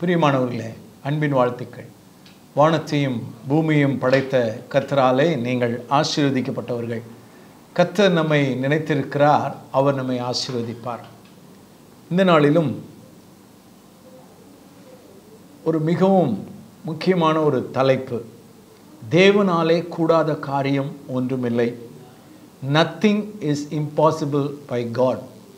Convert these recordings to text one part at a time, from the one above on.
பிரியமானவர்களே அன்பின் வாழ்த்துக்கள் வானத்தையும் பூமியும் படைத்த கத்தராலே நீங்கள் ஆசீர்வதிக்கப்பட்டவர்கள் கத்தர் நம்மை நினைத்திருக்கிறார் அவர் நம்மை ஆசீர்வதிப்பார் இந்த நாளிலும் ஒரு மிகவும் முக்கியமான ஒரு தலைப்பு தேவனாலே கூடாத காரியம் ஒன்றுமில்லை nothing is impossible by God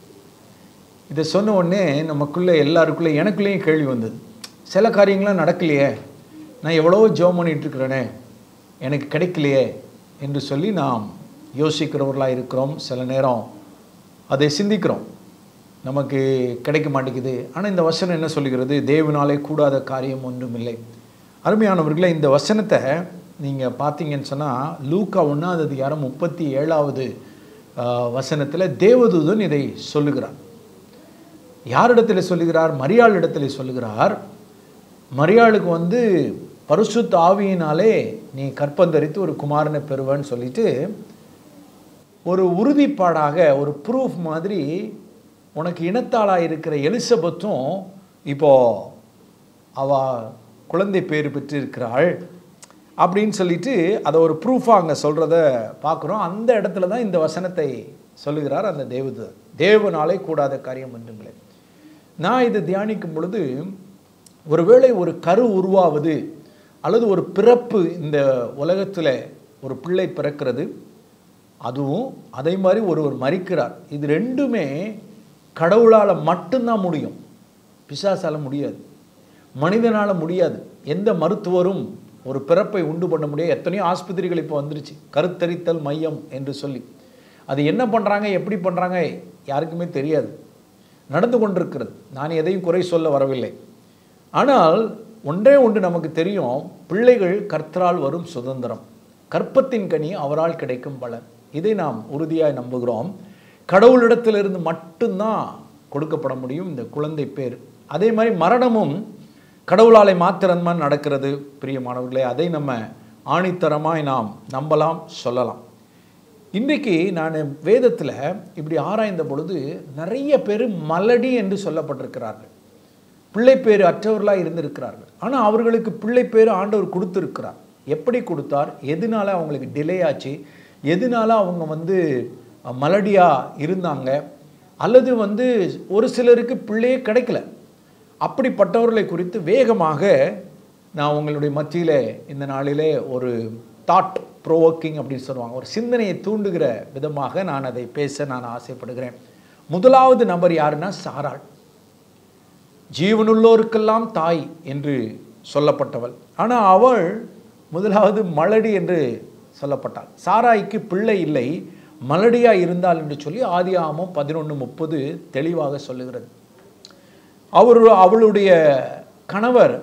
இதை சொன்ன உடனே நமக்குள்ளே எல்லாருக்குள்ளே எனக்குள்ளேயும் கேள்வி வந்தது சில காரியங்களாம் நடக்கலையே நான் எவ்வளவோ ஜெபம் பண்ணிட்டு இருக்கிறேனே எனக்கு கிடைக்கலையே என்று சொல்லி நாம் யோசிக்கிறவர்களாக இருக்கிறோம் சில நேரம் அதை சிந்திக்கிறோம் நமக்கு கிடைக்க மாட்டேங்குது ஆனால் இந்த வசனம் என்ன சொல்லுகிறது தேவனாலே கூடாத காரியம் ஒன்றுமில்லை அருமையானவர்களே இந்த வசனத்தை நீங்கள் பார்த்தீங்கன்னு சொன்னால் லூக்கா ஒன்றாவது அதிகாரம் முப்பத்தி ஏழாவது வசனத்தில் தேவதூதன் இதை சொல்லுகிறார் யாரிடத்தில் சொல்லுகிறார் மரியாள் இடத்துல சொல்லுகிறார் மரியாளுக்கு வந்து பரிசுத்த ஆவியினாலே நீ கற்பந்தரித்து ஒரு குமாரனை பெறுவேன்னு சொல்லிட்டு ஒரு உறுதிப்பாடாக ஒரு ப்ரூஃப் மாதிரி உனக்கு இனத்தாளாக இருக்கிற எலிசபெத்தும் இப்போ அவ குழந்தை பேர் பெற்றிருக்கிறாள் அப்படின்னு சொல்லிட்டு அதை ஒரு ப்ரூஃபாக அங்கே சொல்கிறத பார்க்குறோம் அந்த இடத்துல தான் இந்த வசனத்தை சொல்லுகிறார் அந்த தேவது தேவனாலே கூடாத காரியம் ஒன்றுங்களே நான் இதை தியானிக்கும் பொழுது ஒருவேளை ஒரு கரு உருவாவது அல்லது ஒரு பிறப்பு இந்த உலகத்தில் ஒரு பிள்ளை பிறக்கிறது அதுவும் அதே மாதிரி ஒருவர் மறிக்கிறார் இது ரெண்டுமே கடவுளால் மட்டும்தான் முடியும் பிசாசால் முடியாது மனிதனால் முடியாது எந்த மருத்துவரும் ஒரு பிறப்பை உண்டு பண்ண முடியாது எத்தனையோ ஆஸ்பத்திரிகள் இப்போ வந்துருச்சு கருத்தரித்தல் மையம் என்று சொல்லி அது என்ன பண்ணுறாங்க எப்படி பண்ணுறாங்க யாருக்குமே தெரியாது நடந்து கொண்டிருக்கிறது நான் எதையும் குறை சொல்ல வரவில்லை ஆனால் ஒன்றே ஒன்று நமக்கு தெரியும் பிள்ளைகள் கர்த்தரால் வரும் சுதந்திரம் கற்பத்தின் கனி அவரால் கிடைக்கும் பலன் இதை நாம் உறுதியாக நம்புகிறோம் கடவுளிடத்திலிருந்து மட்டும்தான் கொடுக்கப்பட முடியும் இந்த குழந்தை பேர் அதே மாதிரி மரணமும் கடவுளாலை மாத்திரம்தான் நடக்கிறது பிரியமானவர்களே அதை நம்ம ஆணித்தரமாய் நாம் நம்பலாம் சொல்லலாம் இன்றைக்கு நான் வேதத்தில் இப்படி ஆராய்ந்த பொழுது நிறைய பேர் மலடி என்று சொல்லப்பட்டிருக்கிறார்கள் பிள்ளை பேர் அற்றவர்களாக இருந்திருக்கிறார்கள் ஆனால் அவர்களுக்கு பிள்ளை பேர் ஆண்டவர் கொடுத்துருக்கிறார் எப்படி கொடுத்தார் எதனால அவங்களுக்கு டிலே ஆச்சு எதனால அவங்க வந்து மலடியாக இருந்தாங்க அல்லது வந்து ஒரு சிலருக்கு பிள்ளையே கிடைக்கல அப்படிப்பட்டவர்களை குறித்து வேகமாக நான் உங்களுடைய மத்தியில் இந்த நாளிலே ஒரு தாட் ப்ரோவோக்கிங் அப்படின்னு சொல்லுவாங்க ஒரு சிந்தனையை தூண்டுகிற விதமாக நான் அதை பேச நான் ஆசைப்படுகிறேன் முதலாவது நபர் யாருன்னா சாராள் ஜீவனுள்ளோருக்கெல்லாம் தாய் என்று சொல்லப்பட்டவள் ஆனால் அவள் முதலாவது மலடி என்று சொல்லப்பட்டாள் சாராய்க்கு பிள்ளை இல்லை மலடியாக இருந்தாள் என்று சொல்லி ஆதி ஆமம் பதினொன்று முப்பது தெளிவாக சொல்லுகிறது அவர் அவளுடைய கணவர்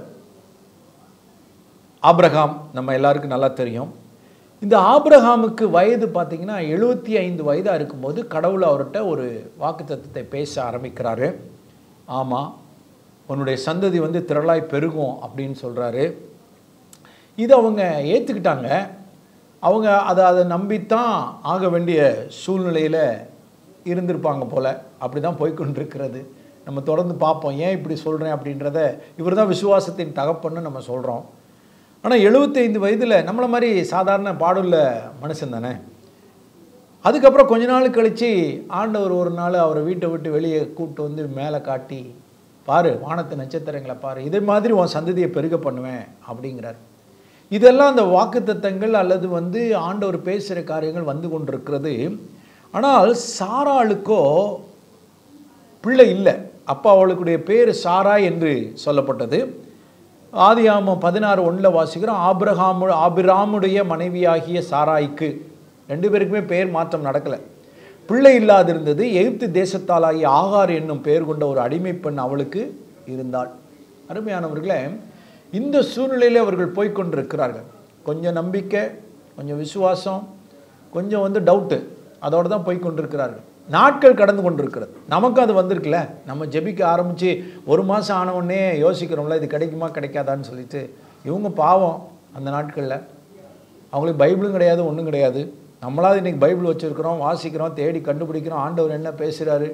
ஆப்ரஹாம் நம்ம எல்லாருக்கும் நல்லா தெரியும் இந்த ஆப்ரஹாமுக்கு வயது பார்த்திங்கன்னா எழுபத்தி ஐந்து வயதாக இருக்கும்போது கடவுள் அவர்கிட்ட ஒரு வாக்குத்தத்தத்தை பேச ஆரம்பிக்கிறாரு ஆமாம் உன்னுடைய சந்ததி வந்து திரளாய் பெருகும் அப்படின்னு சொல்கிறாரு இது அவங்க ஏற்றுக்கிட்டாங்க அவங்க அதை அதை நம்பித்தான் ஆக வேண்டிய சூழ்நிலையில் இருந்திருப்பாங்க போல் அப்படி தான் போய்கொண்டிருக்கிறது நம்ம தொடர்ந்து பார்ப்போம் ஏன் இப்படி சொல்கிறேன் அப்படின்றத இவர் தான் விசுவாசத்தின் தகப்பன்னு நம்ம சொல்கிறோம் ஆனால் எழுபத்தைந்து வயதில் நம்மளை மாதிரி சாதாரண பாடுள்ள மனுஷன் தானே அதுக்கப்புறம் கொஞ்ச நாள் கழித்து ஆண்டவர் ஒரு நாள் அவரை வீட்டை விட்டு வெளியே கூப்பிட்டு வந்து மேலே காட்டி பாரு வானத்து நட்சத்திரங்களை பாரு இதே மாதிரி உன் சந்ததியை பெருக பண்ணுவேன் அப்படிங்கிறார் இதெல்லாம் அந்த வாக்குத்தத்தங்கள் அல்லது வந்து ஆண்டவர் பேசுகிற காரியங்கள் வந்து கொண்டிருக்கிறது ஆனால் சாராளுக்கோ பிள்ளை இல்லை அப்பா அவளுக்குடைய பேர் சாரா என்று சொல்லப்பட்டது ஆதியாமம் பதினாறு ஒன்றில் வாசிக்கிறோம் ஆபிரகாமு ஆபிராமுடைய மனைவியாகிய சாராய்க்கு ரெண்டு பேருக்குமே பெயர் மாற்றம் நடக்கலை பிள்ளை இல்லாதிருந்தது எகிப்து தேசத்தாலாகிய ஆகார் என்னும் பெயர் கொண்ட ஒரு அடிமை பெண் அவளுக்கு இருந்தாள் அருமையானவர்களே இந்த சூழ்நிலையில் அவர்கள் போய்கொண்டிருக்கிறார்கள் கொஞ்சம் நம்பிக்கை கொஞ்சம் விசுவாசம் கொஞ்சம் வந்து டவுட்டு அதோடு தான் போய்கொண்டிருக்கிறார்கள் நாட்கள் கடந்து கொண்டிருக்கிறது நமக்கும் அது வந்திருக்குல்ல நம்ம ஜெபிக்க ஆரம்பித்து ஒரு மாதம் ஆனவுடனே யோசிக்கிறோம்ல இது கிடைக்குமா கிடைக்காதான்னு சொல்லிட்டு இவங்க பாவம் அந்த நாட்களில் அவங்களுக்கு பைபிளும் கிடையாது ஒன்றும் கிடையாது நம்மளாவது இன்றைக்கி பைபிள் வச்சுருக்கிறோம் வாசிக்கிறோம் தேடி கண்டுபிடிக்கிறோம் ஆண்டவர் என்ன பேசுகிறாரு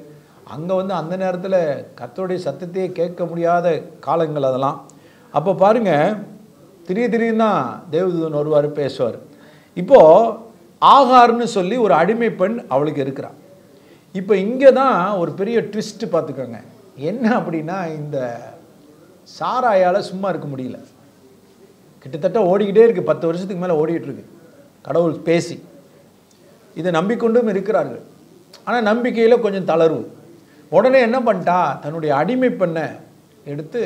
அங்கே வந்து அந்த நேரத்தில் கர்த்தருடைய சத்தத்தையே கேட்க முடியாத காலங்கள் அதெல்லாம் அப்போ பாருங்க திடீர் திடீர்னு தான் தேவதூதன் வருவார் பேசுவார் இப்போது ஆகார்னு சொல்லி ஒரு அடிமை பெண் அவளுக்கு இருக்கிறான் இப்போ இங்கே தான் ஒரு பெரிய ட்விஸ்ட் பார்த்துக்கோங்க என்ன அப்படின்னா இந்த சாராயால் சும்மா இருக்க முடியல கிட்டத்தட்ட ஓடிக்கிட்டே இருக்கு பத்து வருஷத்துக்கு மேலே ஓடிக்கிட்டு இருக்கு கடவுள் பேசி இதை நம்பிக்கொண்டும் இருக்கிறார்கள் ஆனால் நம்பிக்கையில் கொஞ்சம் தளர்வு உடனே என்ன பண்ணிட்டா தன்னுடைய அடிமை பெண்ணை எடுத்து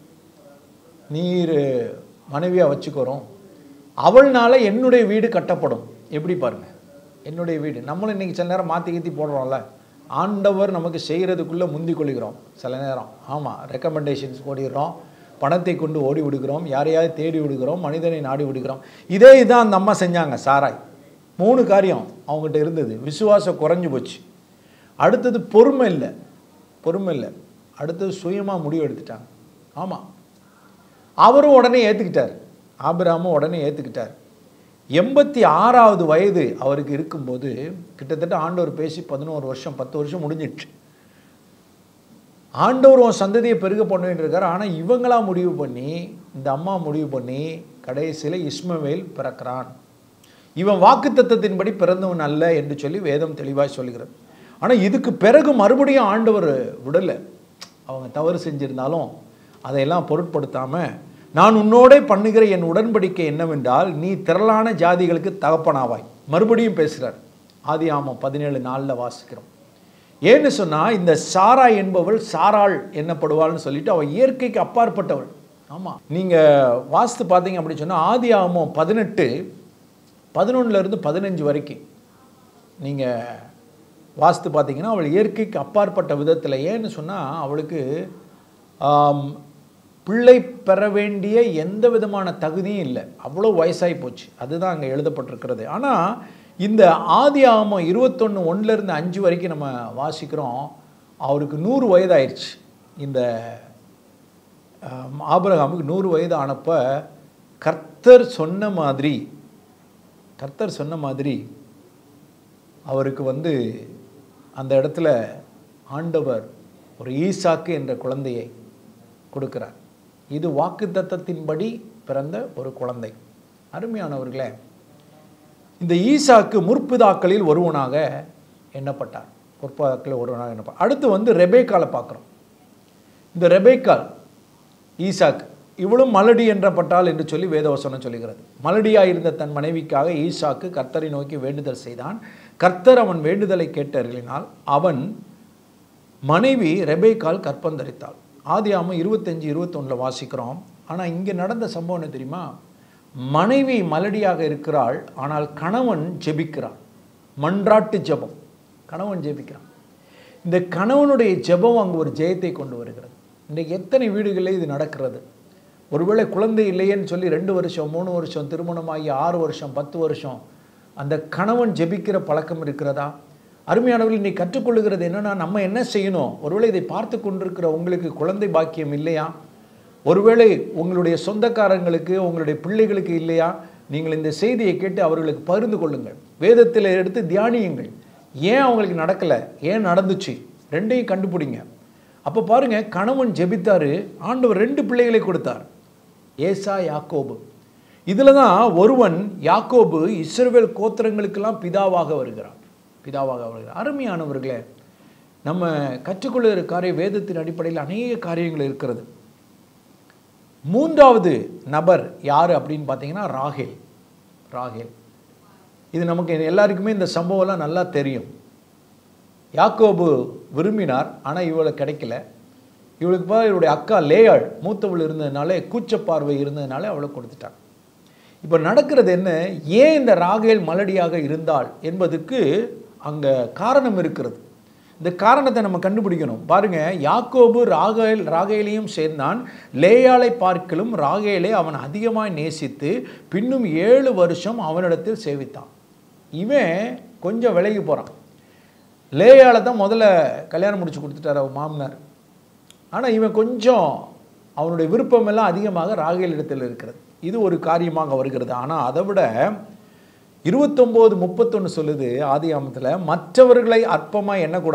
நீர் மனைவியாக வச்சுக்கிறோம் அவள்னால என்னுடைய வீடு கட்டப்படும் எப்படி பாருங்க என்னுடைய வீடு நம்மளும் இன்னைக்கு சில நேரம் மாற்றி கீத்தி போடுறோம்ல ஆண்டவர் நமக்கு செய்கிறதுக்குள்ளே முந்தி கொள்கிறோம் சில நேரம் ஆமாம் ரெக்கமெண்டேஷன்ஸ் ஓடிடுறோம் பணத்தை கொண்டு ஓடி விடுகிறோம் யாரையாவது தேடி விடுகிறோம் மனிதனை நாடி விடுகிறோம் இதே இதான் அந்த அம்மா செஞ்சாங்க சாராய் மூணு காரியம் அவங்ககிட்ட இருந்தது விசுவாசம் குறைஞ்சு போச்சு அடுத்தது பொறுமை இல்லை பொறுமை இல்லை அடுத்தது சுயமாக முடிவு எடுத்துட்டாங்க ஆமாம் அவரும் உடனே ஏற்றுக்கிட்டார் ஆபிராமும் உடனே ஏற்றுக்கிட்டார் எண்பத்தி ஆறாவது வயது அவருக்கு இருக்கும்போது கிட்டத்தட்ட ஆண்டவர் பேசி பதினோரு வருஷம் பத்து வருஷம் முடிஞ்சிடுச்சு ஆண்டவர் உன் சந்ததியை பெருக பண்ணுவேன் இருக்கார் ஆனால் இவங்களா முடிவு பண்ணி இந்த அம்மா முடிவு பண்ணி கடைசியில் இஸ்மவேல் பிறக்கிறான் இவன் வாக்குத்தத்தத்தின்படி பிறந்தவன் அல்ல என்று சொல்லி வேதம் தெளிவாய் சொல்லுகிறது ஆனால் இதுக்கு பிறகு மறுபடியும் ஆண்டவர் விடலை அவங்க தவறு செஞ்சிருந்தாலும் அதையெல்லாம் பொருட்படுத்தாமல் நான் உன்னோடே பண்ணுகிற என் உடன்படிக்கை என்னவென்றால் நீ திரளான ஜாதிகளுக்கு தகப்பனாவாய் மறுபடியும் பேசுகிறார் ஆதி ஆமாம் பதினேழு நாளில் வாசிக்கிறோம் ஏன்னு சொன்னால் இந்த சாரா என்பவள் சாராள் என்னப்படுவாள்னு சொல்லிட்டு அவள் இயற்கைக்கு அப்பாற்பட்டவள் ஆமாம் நீங்கள் வாஸ்து பார்த்தீங்க அப்படின்னு சொன்னால் ஆதி ஆமம் பதினெட்டு பதினொன்றுலேருந்து பதினஞ்சு வரைக்கும் நீங்கள் வாஸ்து பார்த்தீங்கன்னா அவள் இயற்கைக்கு அப்பாற்பட்ட விதத்தில் ஏன்னு சொன்னால் அவளுக்கு ஆம், பிள்ளை பெற வேண்டிய எந்த விதமான தகுதியும் இல்லை அவ்வளோ வயசாகி போச்சு அதுதான் அங்கே எழுதப்பட்டிருக்கிறது ஆனால் இந்த ஆதி ஆமம் இருபத்தொன்று ஒன்றுலேருந்து அஞ்சு வரைக்கும் நம்ம வாசிக்கிறோம் அவருக்கு நூறு வயதாயிருச்சு இந்த ஆம், ஆபிரகாமுக்கு நூறு வயது ஆனப்ப கர்த்தர் சொன்ன மாதிரி கர்த்தர் சொன்ன மாதிரி அவருக்கு வந்து அந்த இடத்துல ஆண்டவர் ஒரு ஈசாக்கு என்ற குழந்தையை கொடுக்கிறார் இது வாக்குத்தத்தத்தின்படி பிறந்த ஒரு குழந்தை அருமையானவர்களே இந்த ஈசாக்கு முற்பிதாக்களில் ஒருவனாக எண்ணப்பட்டார் முற்பிதாக்களில் ஒருவனாக எண்ணப்பட்டார் அடுத்து வந்து ரெபேக்காலை பார்க்குறோம் இந்த ரெபேக்கால் ஈசாக் இவளும் மலடி என்றப்பட்டாள் என்று சொல்லி வேதவசனம் சொல்லுகிறது மலடியாக இருந்த தன் மனைவிக்காக ஈசாக்கு கர்த்தரை நோக்கி வேண்டுதல் செய்தான் கர்த்தர் அவன் வேண்டுதலை கேட்டறினால் அவன் மனைவி ரெபேக்கால் கற்பந்தரித்தாள் ஆதியாமம் இருபத்தஞ்சு இருபத்தொன்னில் வாசிக்கிறோம் ஆனால் இங்கே நடந்த சம்பவம் என்ன தெரியுமா மனைவி மலடியாக இருக்கிறாள் ஆனால் கணவன் ஜெபிக்கிறான் மன்றாட்டு ஜெபம் கணவன் ஜெபிக்கிறான் இந்த கணவனுடைய ஜெபம் அங்கே ஒரு ஜெயத்தை கொண்டு வருகிறது இன்றைக்கு எத்தனை வீடுகளில் இது நடக்கிறது ஒருவேளை குழந்தை இல்லையேன்னு சொல்லி ரெண்டு வருஷம் மூணு வருஷம் திருமணமாகி ஆறு வருஷம் பத்து வருஷம் அந்த கணவன் ஜெபிக்கிற பழக்கம் இருக்கிறதா அருமையானவர்கள் நீ கற்றுக்கொள்ளுகிறது என்னன்னா நம்ம என்ன செய்யணும் ஒருவேளை இதை பார்த்து கொண்டிருக்கிற உங்களுக்கு குழந்தை பாக்கியம் இல்லையா ஒருவேளை உங்களுடைய சொந்தக்காரங்களுக்கு உங்களுடைய பிள்ளைகளுக்கு இல்லையா நீங்கள் இந்த செய்தியை கேட்டு அவர்களுக்கு பகிர்ந்து கொள்ளுங்கள் வேதத்தில் எடுத்து தியானியுங்கள் ஏன் அவங்களுக்கு நடக்கலை ஏன் நடந்துச்சு ரெண்டையும் கண்டுபிடிங்க அப்போ பாருங்க கணவன் ஜெபித்தாரு ஆண்டவர் ரெண்டு பிள்ளைகளை கொடுத்தார் ஏசா யாக்கோபு இதில் தான் ஒருவன் யாக்கோபு இஸ்ரவேல் கோத்திரங்களுக்கெல்லாம் பிதாவாக வருகிறான் பிதாவாக வருகிறார் அருமையானவர்களே நம்ம கற்றுக்கொள்ளுகிற காரியம் வேதத்தின் அடிப்படையில் அநேக காரியங்கள் இருக்கிறது மூன்றாவது நபர் யார் அப்படின்னு பார்த்தீங்கன்னா ராகேல் ராகேல் இது நமக்கு எல்லாருக்குமே இந்த சம்பவம்லாம் நல்லா தெரியும் யாக்கோபு விரும்பினார் ஆனால் இவளுக்கு கிடைக்கல இவளுக்கு பதிலா இவளுடைய அக்கா லேயாள் மூத்தவள் இருந்ததுனால கூச்சப்பார்வை இருந்ததுனால அவளை கொடுத்துட்டாங்க இப்போ நடக்கிறது என்ன ஏன் இந்த ராகேல் மலடியாக இருந்தாள் என்பதுக்கு அங்கே காரணம் இருக்கிறது இந்த காரணத்தை நம்ம கண்டுபிடிக்கணும் பாருங்க யாக்கோபு ராகேல் ராகேலையும் சேர்ந்தான் லேயாளை பார்க்கலும் ராகேலை அவன் அதிகமாய் நேசித்து பின்னும் ஏழு வருஷம் அவனிடத்தில் சேவித்தான் இவன் கொஞ்சம் விலகி போகிறான் லேயால தான் முதல்ல கல்யாணம் முடிச்சு கொடுத்துட்டார் அவன் மாமனார் ஆனால் இவன் கொஞ்சம் அவனுடைய விருப்பமெல்லாம் அதிகமாக ராகேல் இடத்தில் இருக்கிறது இது ஒரு காரியமாக வருகிறது ஆனால் அதை விட இருபத்தொம்போது முப்பத்தொன்று சொல்லுது ஆதி ஆமத்தில் மற்றவர்களை அற்பமாக எண்ணக்கூடாது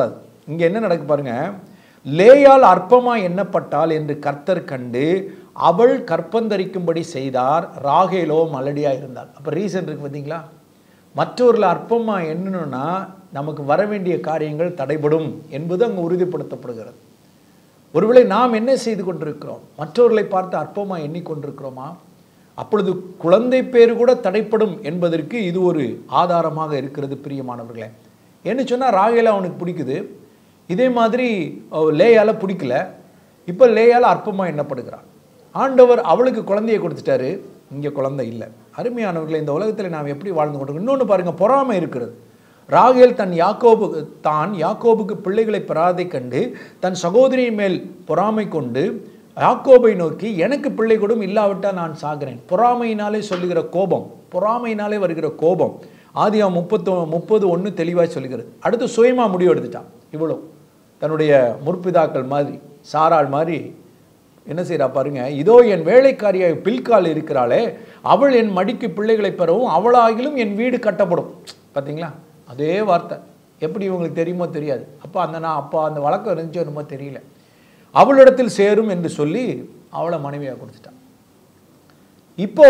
இங்கே என்ன நடக்கு பாருங்க லேயால் அற்பமா எண்ணப்பட்டால் என்று கர்த்தர் கண்டு அவள் கற்பந்தரிக்கும்படி செய்தார் ராகேலோ மலடியா இருந்தாள் அப்போ ரீசன் இருக்கு பார்த்தீங்களா மற்றவர்கள் அற்பமா எண்ணணும்னா நமக்கு வர வேண்டிய காரியங்கள் தடைபடும் என்பது அங்கே உறுதிப்படுத்தப்படுகிறது ஒருவேளை நாம் என்ன செய்து கொண்டிருக்கிறோம் மற்றவர்களை பார்த்து அற்பமா எண்ணிக்கொண்டிருக்கிறோமா அப்பொழுது குழந்தை பேர் கூட தடைப்படும் என்பதற்கு இது ஒரு ஆதாரமாக இருக்கிறது பிரியமானவர்களே என்ன சொன்னால் ராகேல அவனுக்கு பிடிக்குது இதே மாதிரி அஹ், லேயால பிடிக்கல இப்போ லேயால அற்பமாக எண்ணப்படுகிறான் ஆண்டவர் அவளுக்கு குழந்தையை கொடுத்துட்டாரு இங்கே குழந்தை இல்லை அருமையானவர்களே இந்த உலகத்தில் நாம் எப்படி வாழ்ந்து கொண்டிருக்கோம் இன்னொன்று பாருங்கள் பொறாமை இருக்கிறது ராகேல் தன் யாக்கோபு தான் யாக்கோபுக்கு பிள்ளைகளை பெறாதை கண்டு தன் சகோதரியின் மேல் பொறாமை கொண்டு யாக்கோபை நோக்கி எனக்கு பிள்ளை கொடும் இல்லாவிட்டால் நான் சாகிறேன் பொறாமையினாலே சொல்லுகிற கோபம் பொறாமையினாலே வருகிற கோபம் ஆதியா முப்பத்தொ முப்பது ஒன்று தெளிவாக சொல்லுகிறது அடுத்து சுயமாக முடிவு எடுத்துட்டான் இவ்வளோ தன்னுடைய முற்பிதாக்கள் மாதிரி சாராள் மாதிரி என்ன செய்றா பாருங்க இதோ என் வேலைக்காரியாய் பில்கால் இருக்கிறாளே அவள் என் மடிக்கு பிள்ளைகளை பெறவும் அவளாகிலும் என் வீடு கட்டப்படும் பார்த்தீங்களா அதே வார்த்தை எப்படி இவங்களுக்கு தெரியுமோ தெரியாது அப்போ அந்த நான் அப்போ அந்த வழக்கம் இருந்துச்சோ என்னமோ தெரியல அவளிடத்தில் சேரும் என்று சொல்லி அவளை மனைவியாக கொடுத்துட்டான் இப்போ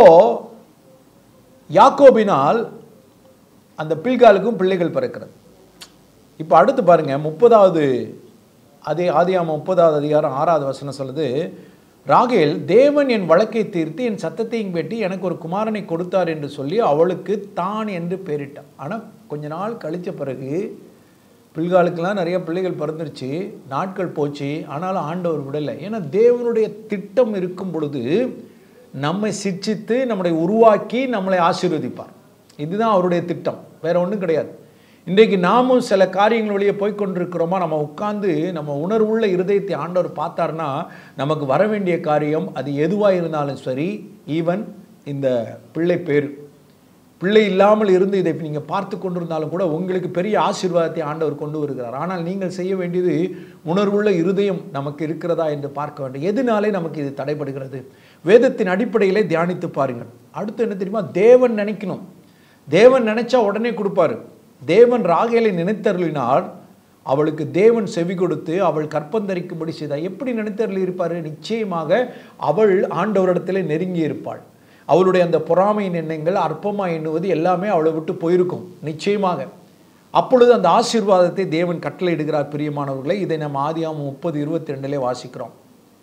யாக்கோபினால் அந்த பில்காலுக்கும் பிள்ளைகள் பிறக்கிறது இப்போ அடுத்து பாருங்க முப்பதாவது அதே ஆதியாம முப்பதாவது அதிகாரம் ஆறாவது வசனம் சொல்லுது ராகேல் தேவன் என் வழக்கை தீர்த்து என் சத்தத்தையும் வெட்டி எனக்கு ஒரு குமாரனை கொடுத்தார் என்று சொல்லி அவளுக்கு தான் என்று பெயரிட்டான் ஆனால் கொஞ்ச நாள் கழித்த பிறகு பிள்காலுக்கெல்லாம் நிறைய பிள்ளைகள் பிறந்துருச்சு நாட்கள் போச்சு ஆனாலும் ஆண்டவர் விடலை ஏன்னா தேவனுடைய திட்டம் இருக்கும் பொழுது நம்மை சிட்சித்து நம்மளை உருவாக்கி நம்மளை ஆசீர்வதிப்பார் இதுதான் அவருடைய திட்டம் வேற ஒன்றும் கிடையாது இன்றைக்கு நாமும் சில காரியங்கள் வழியே போய் கொண்டிருக்கிறோமா நம்ம உட்கார்ந்து நம்ம உணர்வுள்ள இருதயத்தை ஆண்டவர் பார்த்தாருன்னா நமக்கு வர வேண்டிய காரியம் அது எதுவாக இருந்தாலும் சரி ஈவன் இந்த பிள்ளை பேர் பிள்ளை இல்லாமல் இருந்து இதை நீங்கள் பார்த்து கொண்டிருந்தாலும் கூட உங்களுக்கு பெரிய ஆசீர்வாதத்தை ஆண்டவர் கொண்டு வருகிறார் ஆனால் நீங்கள் செய்ய வேண்டியது உணர்வுள்ள இருதயம் நமக்கு இருக்கிறதா என்று பார்க்க வேண்டும் எதனாலே நமக்கு இது தடைபடுகிறது வேதத்தின் அடிப்படையிலே தியானித்து பாருங்கள் அடுத்து என்ன தெரியுமா தேவன் நினைக்கணும் தேவன் நினைச்சா உடனே கொடுப்பாரு தேவன் ராகேலை நினைத்தருளினார் அவளுக்கு தேவன் செவி கொடுத்து அவள் கற்பந்தரிக்கும்படி செய்தார் எப்படி நினைத்தருளி இருப்பார் நிச்சயமாக அவள் ஆண்டவரிடத்திலே நெருங்கி இருப்பாள் அவளுடைய அந்த பொறாமையின் எண்ணங்கள் அற்பமாக எண்ணுவது எல்லாமே அவளை விட்டு போயிருக்கும் நிச்சயமாக அப்பொழுது அந்த ஆசீர்வாதத்தை தேவன் கட்டளையிடுகிறார் பிரியமானவர்களை இதை நம்ம ஆதியாமம் முப்பது இருபத்தி ரெண்டுலே வாசிக்கிறோம்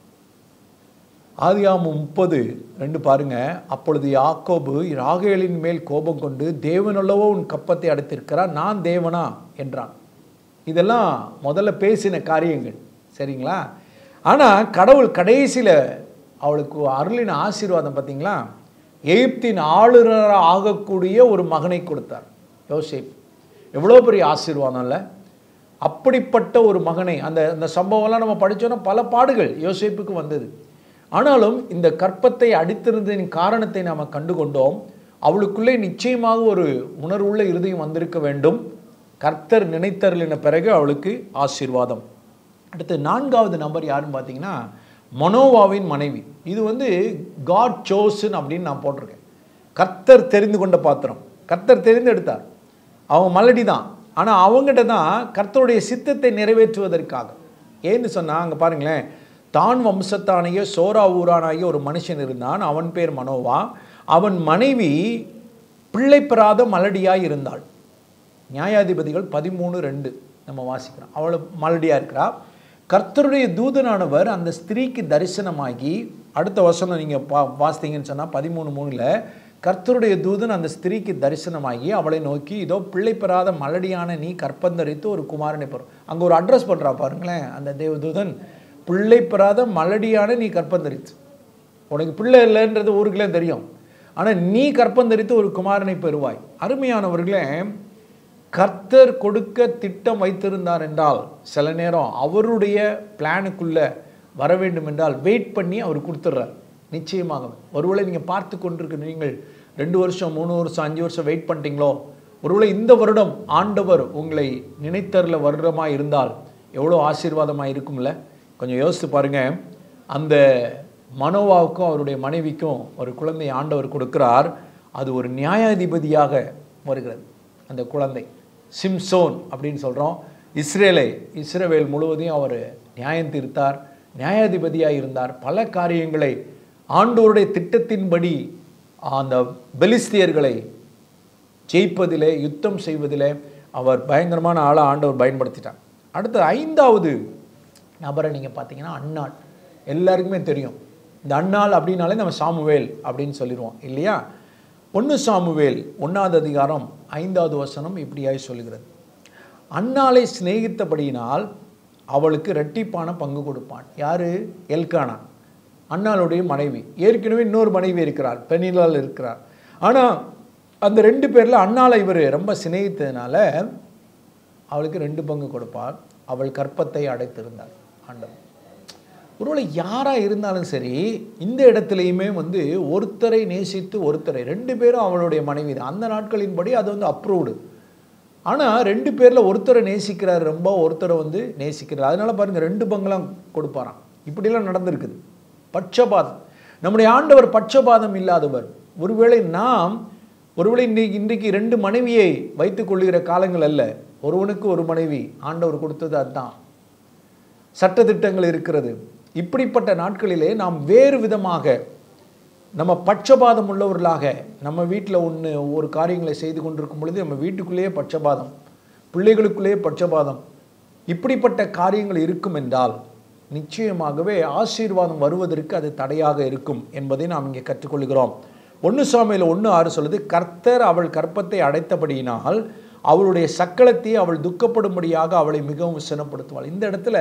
ஆதியாமம் முப்பது ரெண்டு பாருங்க அப்பொழுது யாக்கோபு ராகேலின் மேல் கோபம் கொண்டு தேவனல்லவோ உன் கப்பத்தை அடைத்திருக்கிறார் நான் தேவனா என்றான் இதெல்லாம் முதல்ல பேசின காரியங்கள் சரிங்களா ஆனால் கடவுள் கடைசியில் அவளுக்கு அருளின ஆசீர்வாதம் பார்த்தீங்களா எகிப்தின் ஆளுநராக ஆகக்கூடிய ஒரு மகனை கொடுத்தார் யோசேப் எவ்வளோ பெரிய ஆசீர்வாதம் இல்லை அப்படிப்பட்ட ஒரு மகனை அந்த அந்த சம்பவம்லாம் நம்ம படித்தோன்னா பல பாடுகள் யோசேப்புக்கு வந்தது ஆனாலும் இந்த கற்பத்தை அடித்திருந்ததின் காரணத்தை நாம் கண்டுகொண்டோம் அவளுக்குள்ளே நிச்சயமாக ஒரு உணர்வுள்ள இருதயம் வந்திருக்க வேண்டும் கர்த்தர் நினைத்தருளின பிறகு அவளுக்கு ஆசீர்வாதம் அடுத்து நான்காவது நம்பர் யாருன்னு பார்த்தீங்கன்னா மனோவாவின் மனைவி இது வந்து காட் சோசன் அப்படின்னு நான் போட்டிருக்கேன் கர்த்தர் தெரிந்து கொண்ட பாத்திரம் கர்த்தர் தெரிந்தெடுத்தார் அவங்க மலடி தான் ஆனால் அவங்ககிட்ட தான் கர்த்தருடைய சித்தத்தை நிறைவேற்றுவதற்காக ஏன்னு சொன்னால் அங்கே பாருங்களேன் தான் வம்சத்தானைய சோரா ஊரானாகிய ஒரு மனுஷன் இருந்தான் அவன் பேர் மனோவா அவன் மனைவி பிள்ளை பெறாத மலடியாய் இருந்தாள் நியாயாதிபதிகள் பதிமூணு ரெண்டு நம்ம வாசிக்கிறோம் அவள் மலடியாக இருக்கிறா கர்த்தருடைய தூதனானவர் அந்த ஸ்திரீக்கு தரிசனமாகி அடுத்த வசனம் நீங்கள் பா வாசித்தீங்கன்னு சொன்னால் பதிமூணு மூணில் கர்த்தருடைய தூதன் அந்த ஸ்திரீக்கு தரிசனமாகி அவளை நோக்கி இதோ பிள்ளை பெறாத மலடியான நீ கற்பந்தரித்து ஒரு குமாரனை பெறும் அங்கே ஒரு அட்ரஸ் பண்ணுறா பாருங்களேன் அந்த தேவதூதன் பிள்ளை பெறாத மலடியான நீ கற்பந்தரித்து உனக்கு பிள்ளை இல்லைன்றது ஊருக்குள்ளே தெரியும் ஆனால் நீ கற்பந்தரித்து ஒரு குமாரனை பெறுவாய் அருமையானவர்களே கர்த்தர் கொடுக்க திட்டம் வைத்திருந்தார் என்றால் சில நேரம் அவருடைய பிளானுக்குள்ளே வர வேண்டும் என்றால் வெயிட் பண்ணி அவர் கொடுத்துட்றார் நிச்சயமாக ஒருவேளை நீங்கள் பார்த்து கொண்டிருக்க நீங்கள் ரெண்டு வருஷம் மூணு வருஷம் அஞ்சு வருஷம் வெயிட் பண்ணிட்டீங்களோ ஒருவேளை இந்த வருடம் ஆண்டவர் உங்களை நினைத்தருள வருடமாக இருந்தால் எவ்வளோ ஆசீர்வாதமாக இருக்கும்ல கொஞ்சம் யோசித்து பாருங்கள் அந்த மனோவாவுக்கும் அவருடைய மனைவிக்கும் ஒரு குழந்தை ஆண்டவர் கொடுக்கிறார் அது ஒரு நியாயாதிபதியாக வருகிறது அந்த குழந்தை சிம்சோன் அப்படின்னு சொல்கிறோம் இஸ்ரேலை இஸ்ரவேல் முழுவதையும் அவர் நியாயம் தீர்த்தார் நியாயாதிபதியாக இருந்தார் பல காரியங்களை ஆண்டோருடைய திட்டத்தின்படி அந்த பெலிஸ்தியர்களை ஜெயிப்பதிலே யுத்தம் செய்வதிலே அவர் பயங்கரமான ஆளை ஆண்டவர் பயன்படுத்திட்டார் அடுத்து ஐந்தாவது நபரை நீங்கள் பார்த்தீங்கன்னா அன்னாள் எல்லாருக்குமே தெரியும் இந்த அன்னாள் அப்படின்னாலே நம்ம சாமுவேல் அப்படின்னு சொல்லிடுவோம் இல்லையா ஒன்று சாமுவேல் ஒன்றாவது அதிகாரம் ஐந்தாவது வசனம் இப்படியாய் சொல்லுகிறது அன்னாளை சிநேகித்தபடியினால் அவளுக்கு ரெட்டிப்பான பங்கு கொடுப்பான் யாரு எல்கானா அன்னாளுடைய மனைவி ஏற்கனவே இன்னொரு மனைவி இருக்கிறார் பெண்ணிலால் இருக்கிறார் ஆனால் அந்த ரெண்டு பேரில் அண்ணாளை இவர் ரொம்ப சிநேகித்ததுனால அவளுக்கு ரெண்டு பங்கு கொடுப்பார் அவள் கற்பத்தை அடைத்திருந்தாள் ஆண்டவர் ஒருவேளை யாராக இருந்தாலும் சரி இந்த இடத்துலையுமே வந்து ஒருத்தரை நேசித்து ஒருத்தரை ரெண்டு பேரும் அவளுடைய மனைவி தான் அந்த நாட்களின்படி அது வந்து அப்ரூவ்டு ஆனால் ரெண்டு பேரில் ஒருத்தரை நேசிக்கிறார் ரொம்ப ஒருத்தரை வந்து நேசிக்கிறார் அதனால பாருங்கள் ரெண்டு பங்கெல்லாம் கொடுப்பாராம் இப்படிலாம் நடந்திருக்குது பட்சபாதம் நம்முடைய ஆண்டவர் பட்சபாதம் இல்லாதவர் ஒருவேளை நாம் ஒருவேளை இன்றைக்கு இன்றைக்கு ரெண்டு மனைவியை வைத்துக் கொள்ளுகிற காலங்கள் அல்ல ஒருவனுக்கு ஒரு மனைவி ஆண்டவர் கொடுத்தது அதுதான் சட்டதிட்டங்கள் இருக்கிறது இப்படிப்பட்ட நாட்களிலே நாம் வேறு விதமாக நம்ம பட்சபாதம் உள்ளவர்களாக நம்ம வீட்டில் ஒன்று ஒரு காரியங்களை செய்து கொண்டிருக்கும் பொழுது நம்ம வீட்டுக்குள்ளேயே பட்சபாதம் பிள்ளைகளுக்குள்ளேயே பட்சபாதம் இப்படிப்பட்ட காரியங்கள் இருக்கும் என்றால் நிச்சயமாகவே ஆசீர்வாதம் வருவதற்கு அது தடையாக இருக்கும் என்பதை நாம் இங்கே கற்றுக்கொள்கிறோம் ஒன்று சாமியில் ஒன்று ஆறு சொல்லுது கர்த்தர் அவள் கற்பத்தை அடைத்தபடியினால் அவளுடைய சக்களத்தை அவள் துக்கப்படும்படியாக அவளை மிகவும் சினப்படுத்துவாள் இந்த இடத்துல